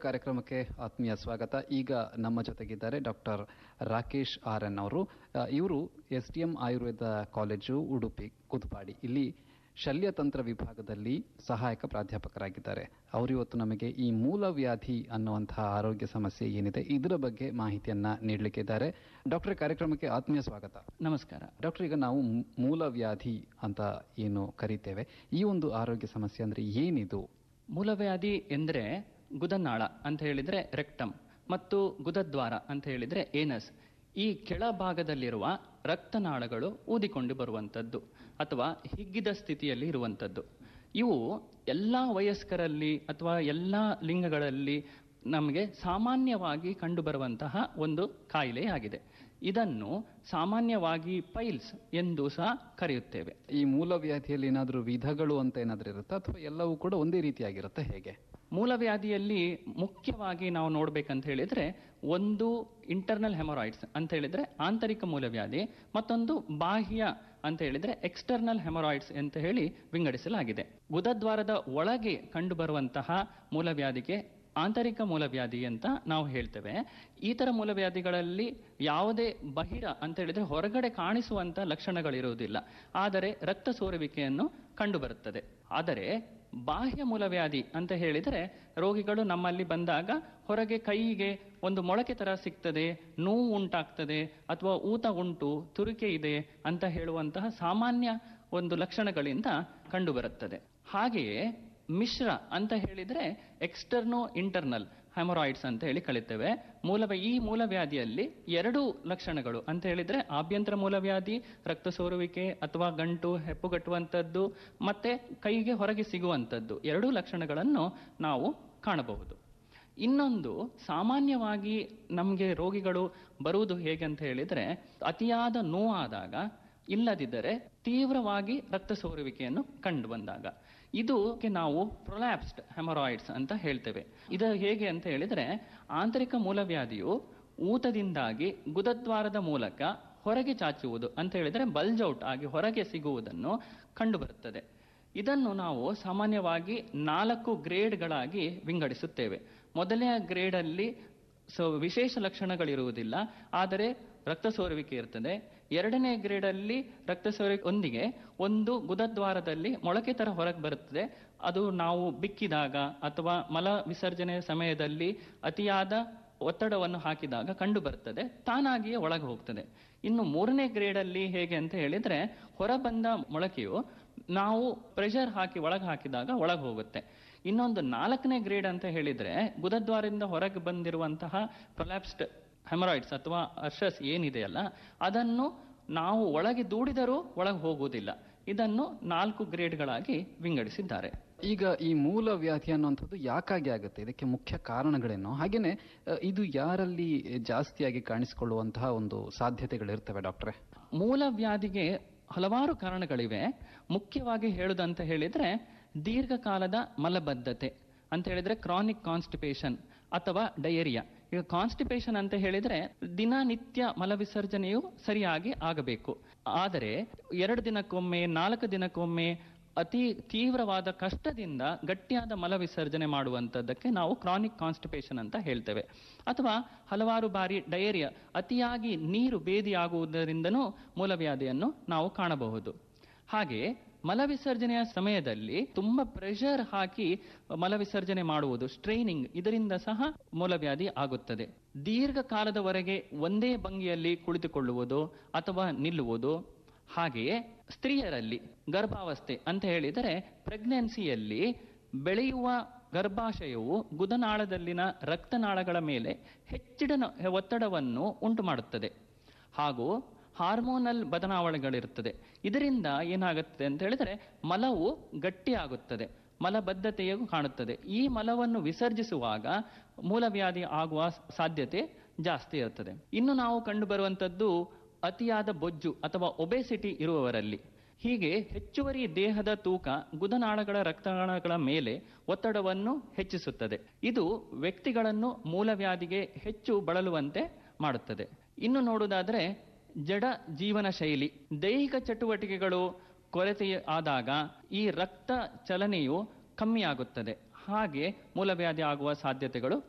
ಕಾರ್ಯಕ್ರಮಕ್ಕೆ ಆತ್ಮೀಯ ಸ್ವಾಗತ ಈಗ ನಮ್ಮ ಜೊತೆಗಿದ್ದಾರೆ ಡಾಕ್ಟರ್ ರಾಕೇಶ್ ಆರ್ ಎನ್ ಅವರು ಆ, ಇವರು S D M Ayurveda college Udupi Kuthpady ಇಲ್ಲಿ ಶಲ್ಯತಂತ್ರ ವಿಭಾಗದಲ್ಲಿ ಸಹಾಯಕ ಪ್ರಾಧ್ಯಾಪಕರಾಗಿದ್ದಾರೆ ಅವರು ಇವತ್ತು ನಮಗೆ ಈ ಮೂಲವ್ಯಾಧಿ ಅನ್ನುವಂತಹ ಆರೋಗ್ಯ ಸಮಸ್ಯೆ ಏನಿದೆ ಇದರ ಬಗ್ಗೆ ಮಾಹಿತಿಯನ್ನ ನೀಡಲಿಕ್ಕೆ ಇದ್ದಾರೆ ಡಾಕ್ಟರ್ ಕಾರ್ಯಕ್ರಮಕ್ಕೆ ಆತ್ಮೀಯ ಸ್ವಾಗತ ನಮಸ್ಕಾರ ಡಾಕ್ಟರ್ ಈಗ ನಾವು ಮೂ- ಮೂಲವ್ಯಾಧಿ ಅಂತ ಏನು ಕರಿತೇವೆ ಈ ಒಂದು ಆರೋಗ್ಯ ಸಮಸ್ಯೆ ಅಂದ್ರೆ ಏನಿದು ಮೂಲವ್ಯಾಧಿ ಎಂದರೆ ಗುದನಾಳ ಅಂತ ಹೇಳಿದ್ರೆ ರೆಕ್ಟಮ್ ಮತ್ತು ಗುದದ್ವಾರ ಅಂತ ಹೇಳಿದ್ರೆ ಏನಸ್ ಈ ಕೆಳಭಾಗದಲ್ಲಿರುವ ರಕ್ತನಾಳಗಳು ಊದಿಕೊಂಡು ಬರುವಂಥದ್ದು ಅಥವಾ ಹಿಗ್ಗಿದ ಸ್ಥಿತಿಯಲ್ಲಿ ಇರುವಂಥದ್ದು ಇವು ಎಲ್ಲ ವಯಸ್ಕರಲ್ಲಿ ಅಥವಾ ಎಲ್ಲ ಲಿಂಗಗಳಲ್ಲಿ ನಮಗೆ ಸಾಮಾನ್ಯವಾಗಿ ಕಂಡುಬರುವಂತಹ ಒಂದು ಕಾಯಿಲೆಯಾಗಿದೆ ಇದನ್ನು ಸಾಮಾನ್ಯವಾಗಿ ಪೈಲ್ಸ್ ಎಂದು ಸಹ ಕರೆಯುತ್ತೇವೆ ಈ ಮೂಲವ್ಯಾಧಿಯಲ್ಲಿ ಏನಾದರೂ ವಿಧಗಳು ಅಂತ ಏನಾದರೂ ಇರುತ್ತಾ ಅಥವಾ ಎಲ್ಲವೂ ಕೂಡ ಒಂದೇ ರೀತಿಯಾಗಿರುತ್ತೆ ಹೇಗೆ ಮೂಲವ್ಯಾಧಿಯಲ್ಲಿ ಮುಖ್ಯವಾಗಿ ನಾವು ನೋಡ್ಬೇಕಂತ ಹೇಳಿದ್ರೆ ಒಂದು ಇಂಟರ್ನಲ್ ಹೆಮೊರಾಯ್ಡ್ಸ್ ಅಂತ ಹೇಳಿದ್ರೆ ಆಂತರಿಕ ಮೂಲವ್ಯಾಧಿ ಮತ್ತೊಂದು ಬಾಹ್ಯ ಅಂತ ಹೇಳಿದ್ರೆ ಎಕ್ಸ್ಟರ್ನಲ್ ಹೆಮೊರಾಯ್ಡ್ಸ್ ಅಂತ ಹೇಳಿ ವಿಂಗಡಿಸಲಾಗಿದೆ ಗುದದ್ವಾರದ ಒಳಗೆ ಕಂಡುಬರುವಂತಹ ಮೂಲವ್ಯಾಧಿಗೆ ಆಂತರಿಕ ಮೂಲವ್ಯಾಧಿ ಅಂತ ನಾವು ಹೇಳ್ತೇವೆ ಈ ತರ ಮೂಲವ್ಯಾಧಿಗಳಲ್ಲಿ ಯಾವುದೇ ಬಹಿರ ಅಂತ ಹೇಳಿದ್ರೆ ಹೊರಗಡೆ ಕಾಣಿಸುವಂತ ಲಕ್ಷಣಗಳಿರುವುದಿಲ್ಲ ಆದರೆ ರಕ್ತ ಸೋರುವಿಕೆಯನ್ನು ಕಂಡುಬರುತ್ತದೆ ಆದರೆ ಬಾಹ್ಯ ಮೂಲವ್ಯಾಧಿ ಅಂತ ಹೇಳಿದರೆ ರೋಗಿಗಳು ನಮ್ಮಲ್ಲಿ ಬಂದಾಗ ಹೊರಗೆ ಕೈಗೆ ಒಂದು ಮೊಳಕೆ ತರ ಸಿಗ್ತದೆ ನೋವು ಉಂಟಾಗ್ತದೆ ಅಥವಾ ಊತ ಉಂಟು ತುರಿಕೆ ಇದೆ ಅಂತ ಹೇಳುವಂತಹ ಸಾಮಾನ್ಯ ಒಂದು ಲಕ್ಷಣಗಳಿಂದ ಕಂಡುಬರುತ್ತದೆ ಹಾಗೆಯೇ ಮಿಶ್ರ ಅಂತ ಹೇಳಿದ್ರೆ ಎಕ್ಸ್ಟರ್ನೋ ಇಂಟರ್ನಲ್ ಹೆಮೊರಾಯ್ಡ್ಸ್ ಅಂತ ಹೇಳಿ ಕಲಿತೇವೆ ಮೂಲವ ಈ ಮೂಲವ್ಯಾಧಿಯಲ್ಲಿ ಎರಡು ಲಕ್ಷಣಗಳು ಅಂತ ಹೇಳಿದ್ರೆ ಆಭ್ಯಂತರ ಮೂಲವ್ಯಾಧಿ ರಕ್ತ ಸೋರುವಿಕೆ ಅಥವಾ ಗಂಟು ಹೆಪ್ಪುಗಟ್ಟುವಂಥದ್ದು ಮತ್ತೆ ಕೈಗೆ ಹೊರಗೆ ಸಿಗುವಂಥದ್ದು ಎರಡೂ ಲಕ್ಷಣಗಳನ್ನು ನಾವು ಕಾಣಬಹುದು ಇನ್ನೊಂದು ಸಾಮಾನ್ಯವಾಗಿ ನಮಗೆ ರೋಗಿಗಳು ಬರುವುದು ಹೇಗೆ ಅಂತ ಹೇಳಿದ್ರೆ ಅತಿಯಾದ ನೋವಾದಾಗ ಇಲ್ಲದಿದ್ದರೆ ತೀವ್ರವಾಗಿ ರಕ್ತ ಸೋರುವಿಕೆಯನ್ನು ಕಂಡು ಬಂದಾಗ ಇದಕ್ಕೆ ನಾವು ಪ್ರೊಲ್ಯಾಪ್ಸ್ಡ್ ಹೆಮರಾಯ್ಡ್ಸ್ ಅಂತ ಹೇಳ್ತೇವೆ ಇದು ಹೇಗೆ ಅಂತ ಹೇಳಿದ್ರೆ ಆಂತರಿಕ ಮೂಲವ್ಯಾಧಿಯು ಊತದಿಂದಾಗಿ ಗುದದ್ವಾರದ ಮೂಲಕ ಹೊರಗೆ ಚಾಚುವುದು ಅಂತ ಹೇಳಿದ್ರೆ ಬಲ್ಜೌಟ್ ಆಗಿ ಹೊರಗೆ ಸಿಗುವುದನ್ನು ಕಂಡುಬರುತ್ತದೆ ಇದನ್ನು ನಾವು ಸಾಮಾನ್ಯವಾಗಿ ನಾಲ್ಕು ಗ್ರೇಡ್ಗಳಾಗಿ ವಿಂಗಡಿಸುತ್ತೇವೆ ಮೊದಲನೆಯ ಗ್ರೇಡಲ್ಲಿ ಸೊ ವಿಶೇಷ ಲಕ್ಷಣಗಳಿರುವುದಿಲ್ಲ ಆದರೆ ರಕ್ತ ಸೋರುವಿಕೆ ಇರ್ತದೆ ಎರಡನೇ ಗ್ರೇಡಲ್ಲಿ ರಕ್ತ ಸೋರುವಿಕೆ ಒಂದಿಗೆ ಒಂದು ಗುದದ್ವಾರದಲ್ಲಿ ಮೊಳಕೆ ತರ ಹೊರಗೆ ಬರುತ್ತದೆ ಅದು ನಾವು ಬಿಕ್ಕಿದಾಗ ಅಥವಾ ಮಲ ವಿಸರ್ಜನೆಯ ಸಮಯದಲ್ಲಿ ಅತಿಯಾದ ಒತ್ತಡವನ್ನು ಹಾಕಿದಾಗ ಕಂಡು ಬರ್ತದೆ ತಾನಾಗಿಯೇ ಒಳಗೆ ಹೋಗ್ತದೆ ಇನ್ನು ಮೂರನೇ ಗ್ರೇಡಲ್ಲಿ ಹೇಗೆ ಅಂತ ಹೇಳಿದ್ರೆ ಹೊರಬಂದ ಮೊಳಕೆಯು ನಾವು ಪ್ರೆಷರ್ ಹಾಕಿ ಒಳಗೆ ಹಾಕಿದಾಗ ಒಳಗೆ ಹೋಗುತ್ತೆ ಇನ್ನೊಂದು ನಾಲ್ಕನೇ ಗ್ರೇಡ್ ಅಂತ ಹೇಳಿದ್ರೆ ಗುದದ್ವಾರದಿಂದ ಹೊರಗೆ ಬಂದಿರುವಂತಹ ಪ್ರೊಲ್ಯಾಪ್ಸ್ಡ್ ಹೆಮರಾಯ್ಡ್ಸ್ ಅಥವಾ ಅರ್ಷಸ್ ಏನಿದೆಯಲ್ಲ ಅದನ್ನು ನಾವು ಒಳಗೆ ದೂಡಿದರೂ ಒಳಗೆ ಹೋಗುವುದಿಲ್ಲ ಇದನ್ನು ನಾಲ್ಕು ಗ್ರೇಡ್ಗಳಾಗಿ ವಿಂಗಡಿಸಿದ್ದಾರೆ ಈಗ ಈ ಮೂಲವ್ಯಾಧಿ ಅನ್ನುವಂಥದ್ದು ಯಾಕಾಗಿ ಆಗುತ್ತೆ ಇದಕ್ಕೆ ಮುಖ್ಯ ಕಾರಣಗಳೇನು ಹಾಗೇನೆ ಅ, ಇದು ಯಾರಲ್ಲಿ ಜಾಸ್ತಿಯಾಗಿ ಕಾಣಿಸಿಕೊಳ್ಳುವಂತಹ ಒಂದು ಸಾಧ್ಯತೆಗಳಿರ್ತವೆ ಡಾಕ್ಟ್ರೆ ಮೂಲವ್ಯಾಧಿಗೆ ಹಲವಾರು ಕಾರಣಗಳಿವೆ ಮುಖ್ಯವಾಗಿ ಹೇಳುದಂತ ಹೇಳಿದ್ರೆ ದೀರ್ಘಕಾಲದ ಮಲಬದ್ಧತೆ ಅಂತ ಹೇಳಿದ್ರೆ ಕ್ರಾನಿಕ್ ಕಾನ್ಸ್ಟಿಪೇಷನ್ ಅಥವಾ ಡಯೇರಿಯಾ ಈಗ ಕಾನ್ಸ್ಟಿಪೇಷನ್ ಅಂತ ಹೇಳಿದ್ರೆ ದಿನನಿತ್ಯ ಮಲವಿಸರ್ಜನೆಯು ಸರಿಯಾಗಿ ಆಗಬೇಕು ಆದರೆ ಎರಡು ದಿನಕ್ಕೊಮ್ಮೆ ನಾಲ್ಕು ದಿನಕ್ಕೊಮ್ಮೆ ಅತಿ ತೀವ್ರವಾದ ಕಷ್ಟದಿಂದ ಗಟ್ಟಿಯಾದ ಮಲ ವಿಸರ್ಜನೆ ಮಾಡುವಂಥದ್ದಕ್ಕೆ ನಾವು ಕ್ರಾನಿಕ್ ಕಾನ್ಸ್ಟಿಪೇಷನ್ ಅಂತ ಹೇಳ್ತೇವೆ ಅಥವಾ ಹಲವಾರು ಬಾರಿ ಡಯೇರಿಯಾ ಅತಿಯಾಗಿ ನೀರು ಬೇದಿಯಾಗುವುದರಿಂದನೂ ಮೂಲವ್ಯಾಧಿಯನ್ನು ನಾವು ಕಾಣಬಹುದು ಹಾಗೆ ಮಲವಿಸರ್ಜನೆಯ ಸಮಯದಲ್ಲಿ ತುಂಬಾ ಪ್ರೆಷರ್ ಹಾಕಿ ಮಲವಿಸರ್ಜನೆ ಮಾಡುವುದು ಸ್ಟ್ರೈನಿಂಗ್ ಇದರಿಂದ ಸಹ ಮೂಲವ್ಯಾಧಿ ಆಗುತ್ತದೆ ದೀರ್ಘಕಾಲದವರೆಗೆ ಒಂದೇ ಭಂಗಿಯಲ್ಲಿ ಕುಳಿತುಕೊಳ್ಳುವುದು ಅಥವಾ ನಿಲ್ಲುವುದು ಹಾಗೆಯೇ ಸ್ತ್ರೀಯರಲ್ಲಿ ಗರ್ಭಾವಸ್ಥೆ ಅಂತ ಹೇಳಿದರೆ ಪ್ರೆಗ್ನೆನ್ಸಿಯಲ್ಲಿ ಬೆಳೆಯುವ ಗರ್ಭಾಶಯವು ಗುದನಾಳದಲ್ಲಿನ ರಕ್ತನಾಳಗಳ ಮೇಲೆ ಹೆಚ್ಚಿನ ಒತ್ತಡವನ್ನು ಉಂಟು ಮಾಡುತ್ತದೆ ಹಾಗೂ ಹಾರ್ಮೋನಲ್ ಬದಲಾವಣೆಗಳಿರುತ್ತದೆ ಇದರಿಂದ ಏನಾಗುತ್ತದೆ ಅಂತ ಹೇಳಿದ್ರೆ ಮಲವು ಗಟ್ಟಿಯಾಗುತ್ತದೆ ಮಲಬದ್ಧತೆಯು ಕಾಣುತ್ತದೆ ಈ ಮಲವನ್ನು ವಿಸರ್ಜಿಸುವಾಗ ಮೂಲವ್ಯಾಧಿ ಆಗುವ ಸಾಧ್ಯತೆ ಜಾಸ್ತಿ ಇರುತ್ತದೆ ಇನ್ನು ನಾವು ಕಂಡುಬರುವಂಥದ್ದು ಅತಿಯಾದ ಬೊಜ್ಜು ಅಥವಾ ಒಬೆಸಿಟಿ ಇರುವವರಲ್ಲಿ ಹೀಗೆ ಹೆಚ್ಚುವರಿ ದೇಹದ ತೂಕ ಗುದನಾಳಗಳ ರಕ್ತನಾಳಗಳ ಮೇಲೆ ಒತ್ತಡವನ್ನು ಹೆಚ್ಚಿಸುತ್ತದೆ ಇದು ವ್ಯಕ್ತಿಗಳನ್ನು ಮೂಲವ್ಯಾಧಿಗೆ ಹೆಚ್ಚು ಬಳಲುವಂತೆ ಮಾಡುತ್ತದೆ ಇನ್ನು ನೋಡುವುದಾದ್ರೆ ಜಡ ಜೀವನ ಶೈಲಿ ದೈಹಿಕ ಚಟುವಟಿಕೆಗಳು ಕೊರತೆ ಆದಾಗ ಈ ರಕ್ತ ಚಲನೆಯು ಕಮ್ಮಿಯಾಗುತ್ತದೆ ಹಾಗೆ ಮೂಲವ್ಯಾಧಿ ಆಗುವ ಸಾಧ್ಯತೆಗಳು